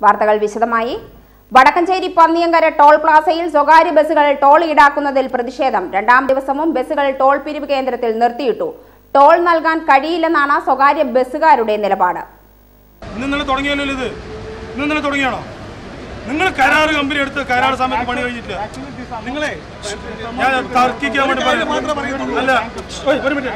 വാർത്തകൾ വിശദമായി വടക്കഞ്ചേരി പന്നിയങ്കര ടോൾ പ്ലാസയിൽ സ്വകാര്യ ബസ്സുകൾ ടോൾ ഈടാക്കുന്നതിൽ പ്രതിഷേധം രണ്ടാം ദിവസവും ബസ്സുകൾ ടോൾ പിരിവ് കേന്ദ്രത്തിൽ നിർത്തിയിട്ടു ടോൾ നൽകാൻ കഴിയില്ലെന്നാണ് സ്വകാര്യ ബസ്സുകാരുടെ നിലപാട് ഇന്ന് ഇന്നലെ തുടങ്ങിയല്ലോ ഇത് ഇന്ന് ഇന്നലെ തുടങ്ങിയാണോ നിങ്ങൾ കരാർ കമ്പനി എടുത്ത് കരാർ സമയത്ത് പണി കഴിഞ്ഞിട്ടില്ല നിങ്ങളെ ഞാൻ തർക്കിക്കാൻ വേണ്ടി പറയുന്നു അല്ല ഓയ്, ഒരു മിനിറ്റ്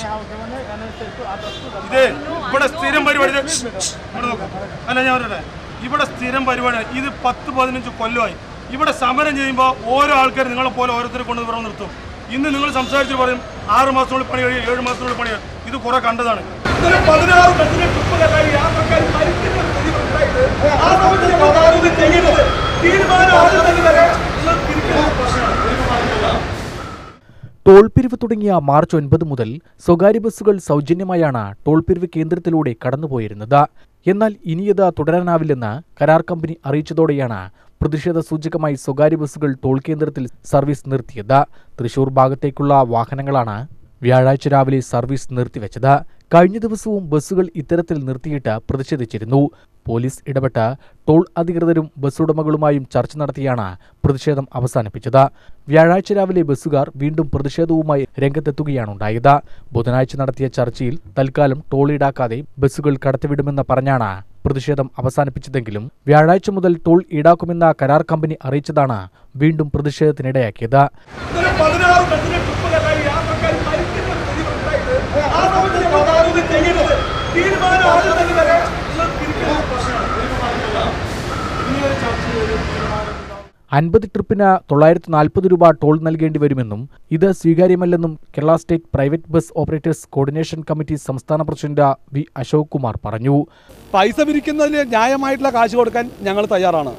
ഇത് ഇവിടെ സ്ഥിരം പരിപാടി ഇത് ഇവിടെ നോക്ക്. അല്ല ഞാൻ പറയട്ടെ ഇവിടെ സ്ഥിരം പരിപാടിയാണ് ഇത് പത്ത് പതിനഞ്ച് കൊല്ലമായി ഇവിടെ സമരം ചെയ്യുമ്പോൾ ഓരോ ആൾക്കാർ നിങ്ങളെ പോലെ ഓരോരുത്തരെ കൊണ്ട് ഇവിടെ നിർത്തും ഇന്ന് നിങ്ങൾ സംസാരിച്ചിട്ട് പറയും ആറ് മാസത്തിനുള്ളിൽ പണി കഴിയും ഏഴ് മാസത്തിനുള്ളിൽ പണി കഴിയും ഇത് കുറെ കണ്ടതാണ് ഇന്നലെ പതിനാറ് ബസ്സിലെ ട്രിപ്പ് കയറി യാത്രക്കാർ മരിക്കുന്ന സ്ഥിതി ഉണ്ടായിട്ട് ആ സമയത്ത് നിങ്ങൾ ആരോഗ്യം ചെയ്യുന്നത് തീരുമാനം ആദ്യം തന്നെ വരെ നിങ്ങൾ തിരിക്കുന്ന പ്രശ്നമാണ് ടോൾ പിരിവ് തുടങ്ങിയ മാർച്ച് ഒൻപത് മുതൽ സ്വകാര്യ ബസ്സുകൾ സൗജന്യമായാണ് ടോൾ പിരിവ് കേന്ദ്രത്തിലൂടെ കടന്നുപോയിരുന്നത് എന്നാൽ ഇനിയത് തുടരാനാവില്ലെന്ന് കരാർ കമ്പനി അറിയിച്ചതോടെയാണ് പ്രതിഷേധ സൂചകമായി സ്വകാര്യ ബസ്സുകൾ ടോൾ കേന്ദ്രത്തിൽ സർവീസ് നിർത്തിയത് തൃശൂർ ഭാഗത്തേക്കുള്ള വാഹനങ്ങളാണ് വ്യാഴാഴ്ച രാവിലെ സർവീസ് നിർത്തിവെച്ചത് കഴിഞ്ഞ ദിവസവും ബസ്സുകൾ ഇത്തരത്തിൽ നിർത്തിയിട്ട് പ്രതിഷേധിച്ചിരുന്നു പോലീസ് ഇടപെട്ട് ടോൾ അധികൃതരും ബസ്സുടമകളുമായും ചർച്ച നടത്തിയാണ് പ്രതിഷേധം അവസാനിപ്പിച്ചത് വ്യാഴാഴ്ച രാവിലെ ബസ്സുകാർ വീണ്ടും പ്രതിഷേധവുമായി രംഗത്തെത്തുകയാണുണ്ടായത് ബുധനാഴ്ച നടത്തിയ ചർച്ചയിൽ തൽക്കാലം ടോൾ ഈടാക്കാതെ ബസ്സുകൾ കടത്തിവിടുമെന്ന് പറഞ്ഞാണ് പ്രതിഷേധം അവസാനിപ്പിച്ചതെങ്കിലും വ്യാഴാഴ്ച മുതൽ ടോൾ ഈടാക്കുമെന്ന കരാർ കമ്പനി അറിയിച്ചതാണ് വീണ്ടും പ്രതിഷേധത്തിനിടയാക്കിയത് ഇന്നലെ പതിനാറ് ബസ്സിലെ ട്രിപ്പ് കയറി യാത്രക്കാർ മരിക്കുന്ന സ്ഥിതി ഉണ്ടായിട്ട് ആ സമയത്ത് നിങ്ങൾ ആരോഗ്യം ചെയ്യുന്നത് തീരുമാനം ആദ്യം തന്നെ വരെ നിങ്ങൾ തിരിക്കുന്ന പ്രശ്നമാണ് ഇനി ഒരു ചർച്ച ചെയ്ത് തീരുമാനം അൻപത് ട്രിപ്പിന് തൊള്ളായിരത്തി നാൽപ്പത് രൂപ ടോൾ നൽകേണ്ടി വരുമെന്നും ഇത് സ്വീകാര്യമല്ലെന്നും Kerala state private bus operators coordination committee സംസ്ഥാന പ്രസിഡന്റ് വി അശോക് കുമാർ പറഞ്ഞു പൈസ പിരിക്കുന്നതിന് ന്യായമായിട്ടുള്ള കാശ് കൊടുക്കാൻ ഞങ്ങൾ തയ്യാറാണ്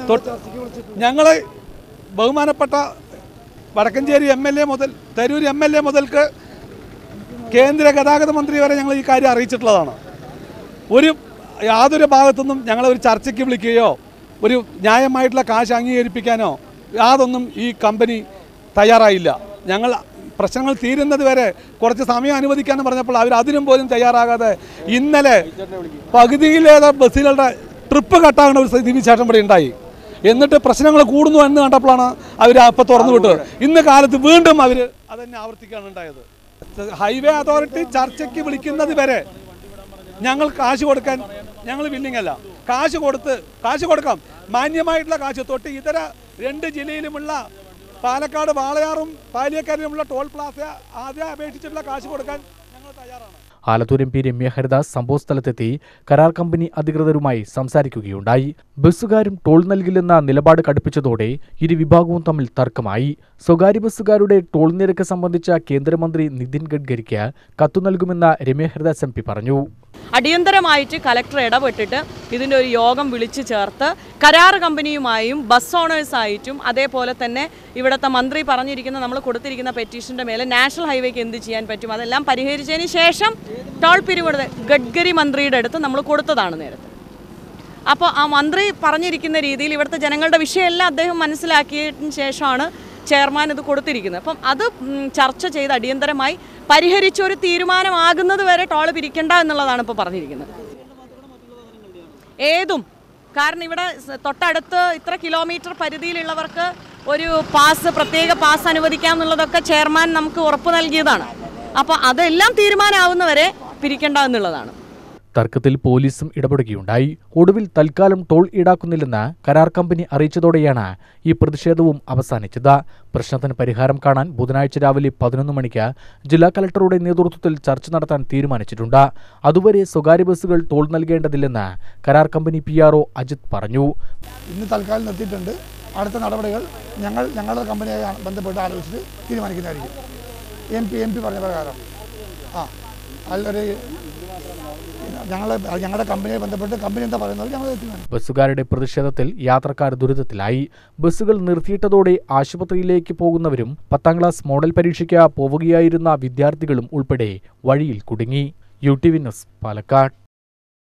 ഞങ്ങൾ ബഹുമാനപ്പെട്ട വടക്കഞ്ചേരി എം എൽ എ മുതൽ തരൂർ എം എൽ എ മുതൽക്ക് കേന്ദ്ര ഗതാഗത മന്ത്രി വരെ ഞങ്ങൾ ഈ കാര്യം അറിയിച്ചിട്ടുള്ളതാണ് ഒരു യാതൊരു ഭാഗത്തുനിന്നും ഞങ്ങളെ ഒരു ചർച്ചയ്ക്ക് വിളിക്കുകയോ ഒരു ന്യായമായിട്ടുള്ള കാശ് അംഗീകരിപ്പിക്കാനോ യാതൊന്നും ഈ കമ്പനി തയ്യാറായില്ല ഞങ്ങൾ പ്രശ്നങ്ങൾ തീരുന്നത് വരെ കുറച്ച് സമയം അനുവദിക്കാമെന്ന് പറഞ്ഞപ്പോൾ അവർ അതിനും പോലും തയ്യാറാകാതെ ഇന്നലെ പകുതിയിലേറെ ബസ്സുകളുടെ ട്രിപ്പ് കട്ടാകുന്ന ഒരു സ്ഥിതിവിശേഷം ഇവിടെ ഉണ്ടായി എന്നിട്ട് പ്രശ്നങ്ങൾ കൂടുന്നു എന്ന് കണ്ടപ്പോഴാണ് അവർ അപ്പം തുറന്നു വിട്ടത് ഇന്ന് കാലത്ത് വീണ്ടും അവർ അതന്നെ ആവർത്തിക്കുകയാണ് ഉണ്ടായത് ഹൈവേ അതോറിറ്റി ചർച്ചയ്ക്ക് വിളിക്കുന്നത് വരെ ഞങ്ങൾ കാശ് കൊടുക്കാൻ ഞങ്ങൾ വില്ലിംഗ് അല്ല കാശ് കൊടുത്ത് കാശ് കൊടുക്കാം മാന്യമായിട്ടുള്ള കാശ് തൊട്ട് ഇതര രണ്ട് ജില്ലയിലുമുള്ള പാലക്കാട് വാളയാറും പാലിയക്കാരിലുമുള്ള ടോൾ പ്ലാസ ആദ്യം അപേക്ഷിച്ചിട്ടുള്ള കാശ് കൊടുക്കാൻ ഞങ്ങൾ തയ്യാറാണ് ആലത്തൂർ എം പി രമ്യ ഹരിദാസ് സംഭവസ്ഥലത്തെത്തി കരാർ കമ്പനി അധികൃതരുമായി സംസാരിക്കുകയുണ്ടായി ബസ്സുകാരും ടോൾ നൽകില്ലെന്ന നിലപാട് കടുപ്പിച്ചതോടെ ഇരു വിഭാഗവും തമ്മിൽ തർക്കമായി സ്വകാര്യ ബസ്സുകാരുടെ ടോൾ നിരക്ക് സംബന്ധിച്ച കേന്ദ്രമന്ത്രി നിതിൻ ഗഡ്കരിക്ക് കത്തു നൽകുമെന്ന് രമ്യ ഹരിദാസ് എം പി പറഞ്ഞു അടിയന്തരമായിട്ട് കലക്ടർ ഇടപെട്ടിട്ട് ഇതിൻ്റെ ഒരു യോഗം വിളിച്ചു ചേർത്ത് കരാർ കമ്പനിയുമായും ബസ് ഓണേഴ്സായിട്ടും അതേപോലെ തന്നെ ഇവിടുത്തെ മന്ത്രി പറഞ്ഞിരിക്കുന്ന നമ്മൾ കൊടുത്തിരിക്കുന്ന പെറ്റീഷൻ്റെ മേലെ നാഷണൽ ഹൈവേക്ക് എന്ത് ചെയ്യാൻ പറ്റും അതെല്ലാം പരിഹരിച്ചതിന് ശേഷം ടോൾ പിരിവ് ഗഡ്കരി മന്ത്രിയുടെ അടുത്ത് നമ്മൾ കൊടുത്തതാണ് നേരത്തെ അപ്പോൾ ആ മന്ത്രി പറഞ്ഞിരിക്കുന്ന രീതിയിൽ ഇവിടുത്തെ ജനങ്ങളുടെ വിഷയമെല്ലാം അദ്ദേഹം മനസ്സിലാക്കിയതിന് ശേഷമാണ് ചെയർമാൻ ഇത് കൊടുത്തിരിക്കുന്നത് അപ്പം അത് ഉം, ചർച്ച ചെയ്ത് അടിയന്തരമായി പരിഹരിച്ച് ഒരു തീരുമാനമാകുന്നത് വരെ ടോൾ പിരിക്കണ്ട എന്നുള്ളതാണ് ഇപ്പോൾ പറഞ്ഞിരിക്കുന്നത് ഏതും കാരണം ഇവിടെ സ- തൊട്ടടുത്ത് ഇത്ര കിലോമീറ്റർ പരിധിയിലുള്ളവർക്ക് ഒരു പാസ് പ്രത്യേക പാസ് അനുവദിക്കാം എന്നുള്ളതൊക്കെ ചെയർമാൻ നമുക്ക് ഉറപ്പ് നൽകിയതാണ് അപ്പോൾ അതെല്ലാം തീരുമാനമാവുന്നവരെ പിരിക്കണ്ട എന്നുള്ളതാണ് തർക്കത്തിൽ പോലീസും ഇടപെടുകയുണ്ടായി ഒടുവിൽ തൽക്കാലം ടോൾ ഈടാക്കുന്നില്ലെന്ന് കരാർ കമ്പനി അറിയിച്ചതോടെയാണ് ഈ പ്രതിഷേധവും അവസാനിച്ചത് പ്രശ്നത്തിന് പരിഹാരം കാണാൻ ബുധനാഴ്ച രാവിലെ പതിനൊന്ന് മണിക്ക് ജില്ലാ കലക്ടറുടെ നേതൃത്വത്തിൽ ചർച്ച നടത്താൻ തീരുമാനിച്ചിട്ടുണ്ട് അതുവരെ സ്വകാര്യ ബസ്സുകൾ ടോൾ നൽകേണ്ടതില്ലെന്ന് കരാർ കമ്പനി പി അജിത് പറഞ്ഞു ഇന്ന് തൽക്കാലം നിർത്തിയിട്ടുണ്ട് അടുത്ത നടപടികൾ ഞങ്ങൾ ഞങ്ങളുടെ കമ്പനിയെ ബന്ധപ്പെട്ട് ആലോചിച്ചിട്ട് തീരുമാനിക്കുന്നതായിരിക്കും എം പി എം പി പറഞ്ഞ പ്രകാരം ആ അല്ലൊരു ഞങ്ങൾ ഞങ്ങളുടെ കമ്പനിയെ ബന്ധപ്പെട്ട് കമ്പനി എന്താ പറയുന്നത് ഞങ്ങൾ തീരുമാനിക്കും ബസ്സുകാരുടെ പ്രതിഷേധത്തിൽ യാത്രക്കാർ ദുരിതത്തിലായി ബസ്സുകൾ നിർത്തിയിട്ടതോടെ ആശുപത്രിയിലേക്ക് പോകുന്നവരും പത്താം ക്ലാസ് മോഡൽ പരീക്ഷയ്ക്ക് പോവുകയായിരുന്ന വിദ്യാർത്ഥികളും ഉൾപ്പെടെ വഴിയിൽ കുടുങ്ങി U T V news Palakkad